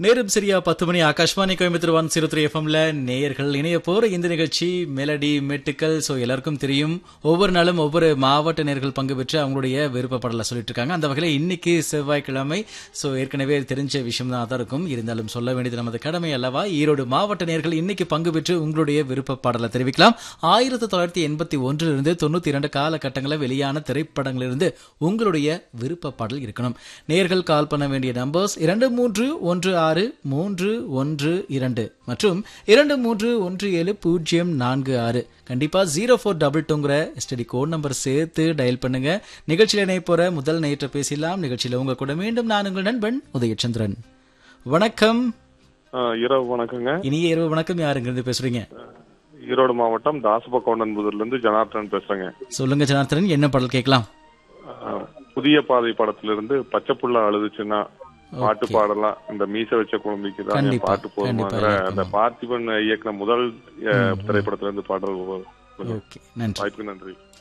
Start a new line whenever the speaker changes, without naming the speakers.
நேரம் சரியா பத்து மணி Akashvani Coimbatore one zero three எஃப்எம்ல நேயர்கள் இணைய போற இந்த நிகழ்ச்சி மெலடி மெட்டுக்கள் சோ எல்லாருக்கும் தெரியும் ஒவ்வொரு நாளும் ஒவ்வொரு மாவட்ட நேர்கள் பங்கு பெற்று அவங்களுடைய விருப்ப பாடலை சொல்லிட்டு இருக்காங்க அந்த வகையில இன்னைக்கு செவ்வாய்க்கிழமை சோ ஏற்கனவே தெரிஞ்ச விஷயம் தான் இருக்கும் இருந்தாலும் சொல்ல வேண்டியது நமது கடமை அல்லவா ஈரோடு மாவட்ட நேர்கள் இன்னைக்கு பங்கு பெற்று உங்களுடைய விருப்ப பாடலை தெரிவிக்கலாம் ஆயிரத்தி தொள்ளாயிரத்தி எண்பத்தி ஒன்றிலிருந்து தொண்ணூத்தி இரண்டு காலகட்டங்களில் வெளியான திரைப்படங்களிலிருந்து உங்களுடைய விருப்ப பாடல் இருக்கணும் நேர்கள் கால் பண்ண வேண்டிய நம்பர்ஸ் இரண்டு மூன்று ஒன்று ஆறு மூன்று ஒன்று இரண்டு மற்றும் இரண்டு மூன்று ஒன்று ஏழு பூஜ்ஜியம் நான்கு ஆறு கண்டிப்பா ஜீரோ ஃபோர் டபுள் டூங்கிற ஸ்டடி கோட் நம்பர் சேர்த்து டயல் பண்ணுங்க நிகழ்ச்சியில இணைய போற முதல் நேற்று பேசலாம் நிகழ்ச்சியில உங்க கூட மீண்டும் நான் உங்கள் நண்பன் உதயச்சந்திரன் வணக்கம்
ஆ, இரவு வணக்கங்க
இனிய இரவு வணக்கம் யாருங்கிறது பேசுறீங்க
ஈரோடு மாவட்டம் தாசபக்கவுண்டன்புதூர்ல இருந்து ஜனார்த்தன் பேசுறேங்க
சொல்லுங்க ஜனார்த்தனன் என்ன பாடல் கேட்கலாம்
ஆ, புதிய பாதை படத்திலிருந்து பச்சை புள்ள அழுதுச்சுன்னா பாட்டு பாடலாம் இந்த மீச வச்ச குழந்தைக்கு தான் என்
கண்டிப்பா,
பாட்டு போதுமாங்கிற
கண்டிப்பா,
அந்த பார்த்திபன் இயக்குன முதல் அ, திரைப்படத்துல இருந்து பாடல்
ஓகே நன்றி
வாய்ப்புக்கு நன்றி